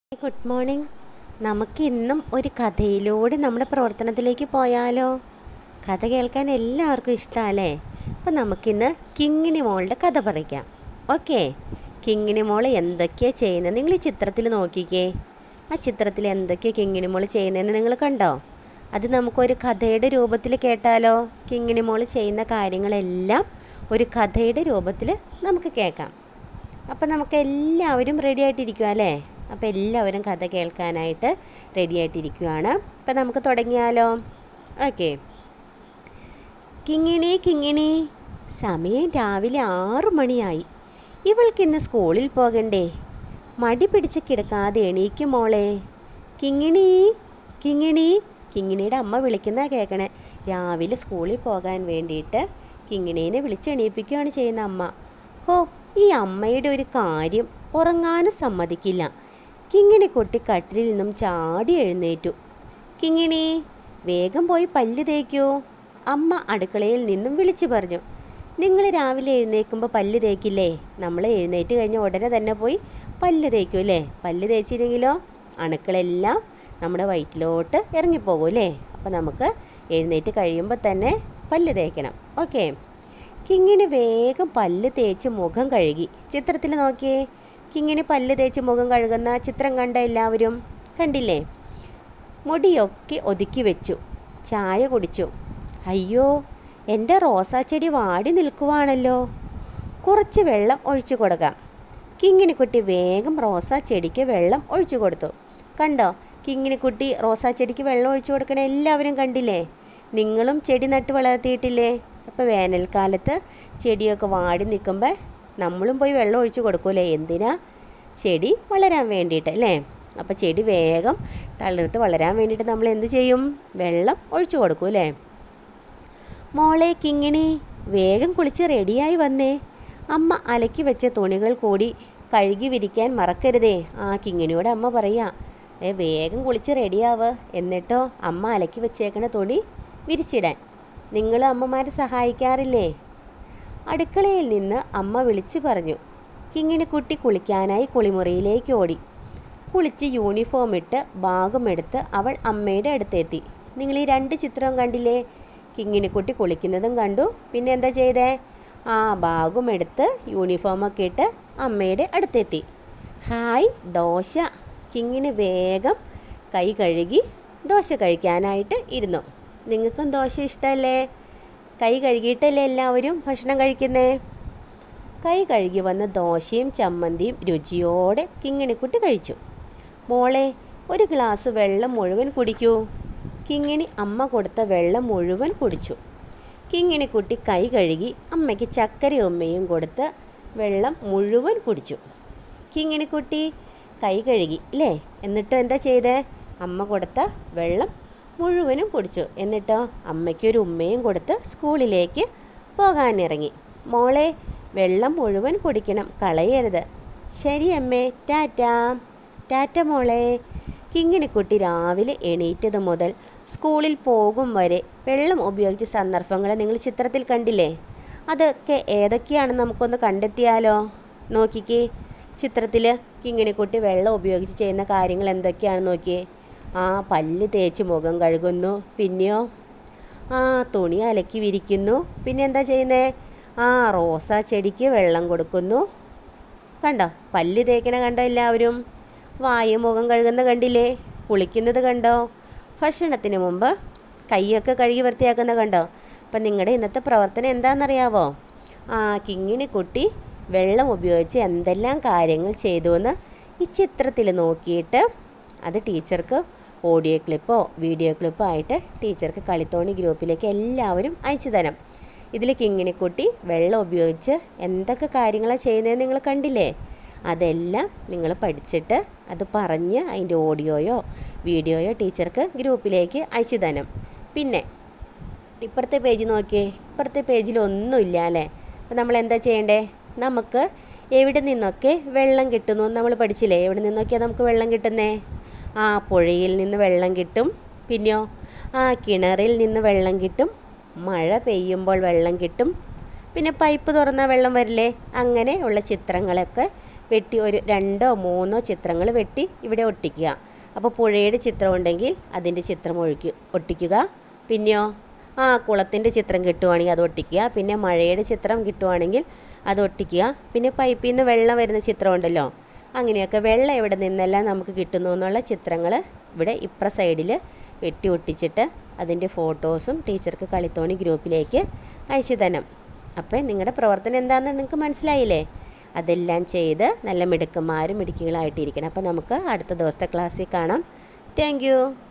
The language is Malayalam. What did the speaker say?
ഗുഡ് മോർണിംഗ് നമുക്ക് ഇന്നും ഒരു കഥയിലൂടെ നമ്മുടെ പ്രവർത്തനത്തിലേക്ക് പോയാലോ കഥ കേൾക്കാൻ എല്ലാവർക്കും ഇഷ്ടമല്ലേ അപ്പം നമുക്കിന്ന് കിങ്ങിണി മോളുടെ കഥ പറയാം ഓക്കെ കിങ്ങിണി മോൾ എന്തൊക്കെയാണ് ചെയ്യുന്നത് നിങ്ങൾ ഈ ചിത്രത്തിൽ നോക്കിക്കേ ആ ചിത്രത്തിൽ എന്തൊക്കെയാണ് കിങ്ങിണി മോൾ ചെയ്യുന്നതെന്ന് നിങ്ങൾ കണ്ടോ അത് നമുക്കൊരു കഥയുടെ രൂപത്തിൽ കേട്ടാലോ കിങ്ങിണി മോൾ ചെയ്യുന്ന കാര്യങ്ങളെല്ലാം ഒരു കഥയുടെ രൂപത്തിൽ നമുക്ക് കേൾക്കാം അപ്പം നമുക്ക് എല്ലാവരും റെഡി ആയിട്ടിരിക്കുക അല്ലേ അപ്പോൾ എല്ലാവരും കഥ കേൾക്കാനായിട്ട് റെഡി ആയിട്ടിരിക്കുകയാണ് അപ്പം നമുക്ക് തുടങ്ങിയാലോ ഓക്കെ കിങ്ങിണി കിങ്ങിണി സമയം രാവിലെ ആറു മണിയായി ഇവൾക്കിന്ന് സ്കൂളിൽ പോകണ്ടേ മടി പിടിച്ച് കിടക്കാതെ എണീക്കും മോളെ കിങ്ങിണി കിങ്ങിണി കിങ്ങിണിയുടെ അമ്മ വിളിക്കുന്ന കേൾക്കണേ രാവിലെ സ്കൂളിൽ പോകാൻ വേണ്ടിയിട്ട് കിങ്ങിണീനെ വിളിച്ചെണീപ്പിക്കുകയാണ് ചെയ്യുന്ന അമ്മ ഹോ ഈ അമ്മയുടെ ഒരു കാര്യം ഉറങ്ങാനും സമ്മതിക്കില്ല കിങ്ങിണി കൊട്ടി കട്ടിലിൽ നിന്നും ചാടി എഴുന്നേറ്റു കിങ്ങിണി വേഗം പോയി പല്ല് തേക്കൂ അമ്മ അടുക്കളയിൽ നിന്നും വിളിച്ചു പറഞ്ഞു നിങ്ങൾ രാവിലെ എഴുന്നേൽക്കുമ്പോൾ പല്ല് തേക്കില്ലേ നമ്മൾ എഴുന്നേറ്റ് കഴിഞ്ഞ ഉടനെ തന്നെ പോയി പല്ല് തേക്കും അല്ലേ പല്ല് തേച്ചില്ലെങ്കിലോ അണുക്കളെല്ലാം നമ്മുടെ വയറ്റിലോട്ട് ഇറങ്ങിപ്പോകും അല്ലേ അപ്പോൾ നമുക്ക് എഴുന്നേറ്റ് കഴിയുമ്പോൾ തന്നെ പല്ല് തേക്കണം ഓക്കെ കിങ്ങിണി വേഗം പല്ല് തേച്ച് മുഖം കഴുകി ചിത്രത്തിൽ നോക്കിയേ കിങ്ങിണി പല്ല് തേച്ച് മുഖം കഴുകുന്ന ചിത്രം കണ്ട എല്ലാവരും കണ്ടില്ലേ മുടിയൊക്കെ ഒതുക്കി വെച്ചു ചായ കുടിച്ചു അയ്യോ എൻ്റെ റോസാച്ചെടി വാടി നിൽക്കുവാണല്ലോ കുറച്ച് വെള്ളം ഒഴിച്ചു കൊടുക്കാം കിങ്ങിണിക്കുട്ടി വേഗം റോസാ ചെടിക്ക് വെള്ളം ഒഴിച്ചു കൊടുത്തു കണ്ടോ കിങ്ങിണിക്കുട്ടി റോസാ ചെടിക്ക് വെള്ളം ഒഴിച്ചു കൊടുക്കണ എല്ലാവരും കണ്ടില്ലേ നിങ്ങളും ചെടി നട്ട് വളർത്തിയിട്ടില്ലേ അപ്പോൾ വേനൽക്കാലത്ത് ചെടിയൊക്കെ വാടി നിൽക്കുമ്പോൾ നമ്മളും പോയി വെള്ളം ഒഴിച്ചു കൊടുക്കൂലേ എന്തിനാ ചെടി വളരാൻ വേണ്ടിയിട്ട് അല്ലേ അപ്പോൾ ചെടി വേഗം തളിർത്ത് വളരാൻ വേണ്ടിയിട്ട് നമ്മൾ എന്ത് ചെയ്യും വെള്ളം ഒഴിച്ചു കൊടുക്കും അല്ലേ മോളെ കിങ്ങിണി വേഗം കുളിച്ച് റെഡിയായി വന്നേ അമ്മ അലക്കി വെച്ച തുണികൾ കൂടി കഴുകി വിരിക്കാൻ മറക്കരുതേ ആ കിങ്ങിണിയോട് അമ്മ പറയാ ഏ വേഗം കുളിച്ച് റെഡിയാവ് എന്നിട്ടോ അമ്മ അലക്കി വെച്ചേക്കണ തുണി വിരിച്ചിടാൻ നിങ്ങൾ അമ്മമാരെ സഹായിക്കാറില്ലേ അടുക്കളയിൽ നിന്ന് അമ്മ വിളിച്ചു പറഞ്ഞു കിങ്ങിണിക്കുട്ടി കുളിക്കാനായി കുളിമുറിയിലേക്ക് ഓടി കുളിച്ച് യൂണിഫോം ഇട്ട് ബാഗുമെടുത്ത് അവൾ അമ്മയുടെ അടുത്തെത്തി നിങ്ങൾ ഈ രണ്ട് ചിത്രവും കണ്ടില്ലേ കിങ്ങിണിക്കുട്ടി കുളിക്കുന്നതും കണ്ടു പിന്നെ എന്താ ചെയ്തേ ആ ബാഗും എടുത്ത് യൂണിഫോമൊക്കെ ഇട്ട് അമ്മയുടെ അടുത്തെത്തി ഹായ് ദോശ കിങ്ങിന് വേഗം കൈ കഴുകി ദോശ കഴിക്കാനായിട്ട് ഇരുന്നു നിങ്ങൾക്കും ദോശ ഇഷ്ടമല്ലേ കൈ കഴുകിയിട്ടല്ലേ എല്ലാവരും ഭക്ഷണം കഴിക്കുന്നേ കൈ കഴുകി വന്ന ദോശയും ചമ്മന്തിയും രുചിയോടെ കിങ്ങിണിക്കുട്ടി കഴിച്ചു മോളെ ഒരു ഗ്ലാസ് വെള്ളം മുഴുവൻ കുടിക്കൂ കിങ്ങിണി അമ്മ കൊടുത്ത വെള്ളം മുഴുവൻ കുടിച്ചു കിങ്ങിണിക്കുട്ടി കൈ കഴുകി അമ്മയ്ക്ക് ചക്കര ഉമ്മയും കൊടുത്ത് വെള്ളം മുഴുവൻ കുടിച്ചു കിങ്ങിണിക്കുട്ടി കൈ കഴുകി അല്ലേ എന്നിട്ടോ എന്താ ചെയ്തേ അമ്മ കൊടുത്ത വെള്ളം മുഴുവനും കുടിച്ചു എന്നിട്ടോ അമ്മയ്ക്കൊരു ഉമ്മയും കൊടുത്ത് സ്കൂളിലേക്ക് പോകാനിറങ്ങി മോളെ വെള്ളം മുഴുവൻ കുടിക്കണം കളയരുത് ശരി അമ്മേ ടാറ്റാ ടാറ്റ മോളെ കിങ്ങിണിക്കുട്ടി രാവിലെ എണീറ്റത് മുതൽ സ്കൂളിൽ പോകും വരെ വെള്ളം ഉപയോഗിച്ച സന്ദർഭങ്ങൾ നിങ്ങൾ ചിത്രത്തിൽ കണ്ടില്ലേ അതൊക്കെ ഏതൊക്കെയാണെന്ന് നമുക്കൊന്ന് കണ്ടെത്തിയാലോ നോക്കിക്കേ ചിത്രത്തിൽ കിങ്ങിണിക്കുട്ടി വെള്ളം ഉപയോഗിച്ച് ചെയ്യുന്ന കാര്യങ്ങൾ എന്തൊക്കെയാണെന്ന് നോക്കിയേ ആ പല്ല് തേച്ച് മുഖം കഴുകുന്നു പിന്നെയോ ആ തുണി അലക്കി വിരിക്കുന്നു പിന്നെ എന്താ ചെയ്യുന്നത് ആ റോസാ ചെടിക്ക് വെള്ളം കൊടുക്കുന്നു കണ്ടോ പല്ല് തേക്കണ കണ്ടോ എല്ലാവരും വായും മുഖം കഴുകുന്ന കണ്ടില്ലേ കുളിക്കുന്നത് കണ്ടോ ഭക്ഷണത്തിന് മുമ്പ് കൈയൊക്കെ കഴുകി വൃത്തിയാക്കുന്ന കണ്ടോ അപ്പം നിങ്ങളുടെ ഇന്നത്തെ പ്രവർത്തനം എന്താണെന്നറിയാവോ ആ കിങ്ങിണി കുട്ടി വെള്ളം ഉപയോഗിച്ച് എന്തെല്ലാം കാര്യങ്ങൾ ചെയ്തു എന്ന് ഈ ചിത്രത്തിൽ നോക്കിയിട്ട് അത് ടീച്ചർക്ക് ഓഡിയോ ക്ലിപ്പോ വീഡിയോ ക്ലിപ്പോ ആയിട്ട് ടീച്ചർക്ക് കളിത്തോണി ഗ്രൂപ്പിലേക്ക് എല്ലാവരും അയച്ചു തരാം ഇതിൽ കിങ്ങിണിക്കുട്ടി വെള്ളം ഉപയോഗിച്ച് എന്തൊക്കെ കാര്യങ്ങളാണ് ചെയ്യുന്നതെന്ന് നിങ്ങൾ കണ്ടില്ലേ അതെല്ലാം നിങ്ങൾ പഠിച്ചിട്ട് അത് പറഞ്ഞ് അതിൻ്റെ ഓഡിയോയോ വീഡിയോയോ ടീച്ചർക്ക് ഗ്രൂപ്പിലേക്ക് അയച്ചു തരാം പിന്നെ ഇപ്പുറത്തെ പേജ് നോക്കിയേ ഇപ്പുറത്തെ പേജിൽ ഒന്നുമില്ല അല്ലേ അപ്പോൾ നമ്മൾ എന്താ ചെയ്യണ്ടേ നമുക്ക് എവിടെ നിന്നൊക്കെ വെള്ളം കിട്ടുന്നു എന്ന് നമ്മൾ പഠിച്ചില്ലേ എവിടെ നിന്നൊക്കെയാണ് നമുക്ക് വെള്ളം കിട്ടുന്നേ ആ പുഴയിൽ നിന്ന് വെള്ളം കിട്ടും പിന്നെയോ ആ കിണറിൽ നിന്ന് വെള്ളം കിട്ടും മഴ പെയ്യുമ്പോൾ വെള്ളം കിട്ടും പിന്നെ പൈപ്പ് തുറന്നാൽ വെള്ളം വരില്ലേ അങ്ങനെ ഉള്ള ചിത്രങ്ങളൊക്കെ വെട്ടി ഒരു രണ്ടോ മൂന്നോ ചിത്രങ്ങൾ വെട്ടി ഇവിടെ ഒട്ടിക്കുക അപ്പോൾ പുഴയുടെ ചിത്രം ഉണ്ടെങ്കിൽ അതിൻ്റെ ചിത്രം ഒഴിക്കുക ഒട്ടിക്കുക പിന്നെയോ ആ കുളത്തിൻ്റെ ചിത്രം കിട്ടുവാണെങ്കിൽ അത് ഒട്ടിക്കുക പിന്നെ മഴയുടെ ചിത്രം കിട്ടുവാണെങ്കിൽ അത് ഒട്ടിക്കുക പിന്നെ പൈപ്പിൽ നിന്ന് വെള്ളം വരുന്ന ചിത്രം ഉണ്ടല്ലോ അങ്ങനെയൊക്കെ വെള്ളം എവിടെ നിന്നെല്ലാം നമുക്ക് കിട്ടുന്നു എന്നുള്ള ചിത്രങ്ങൾ ഇവിടെ ഇപ്പുറ സൈഡിൽ വെട്ടി ഒട്ടിച്ചിട്ട് അതിൻ്റെ ഫോട്ടോസും ടീച്ചർക്ക് കളിത്തോണി ഗ്രൂപ്പിലേക്ക് അയച്ചു തരണം അപ്പം നിങ്ങളുടെ പ്രവർത്തനം എന്താണെന്ന് നിങ്ങൾക്ക് മനസ്സിലായില്ലേ അതെല്ലാം ചെയ്ത് നല്ല മിടുക്കന്മാരും മിടുക്കികളായിട്ടിരിക്കണം അപ്പോൾ നമുക്ക് അടുത്ത ദിവസത്തെ ക്ലാസ്സിൽ കാണാം താങ്ക്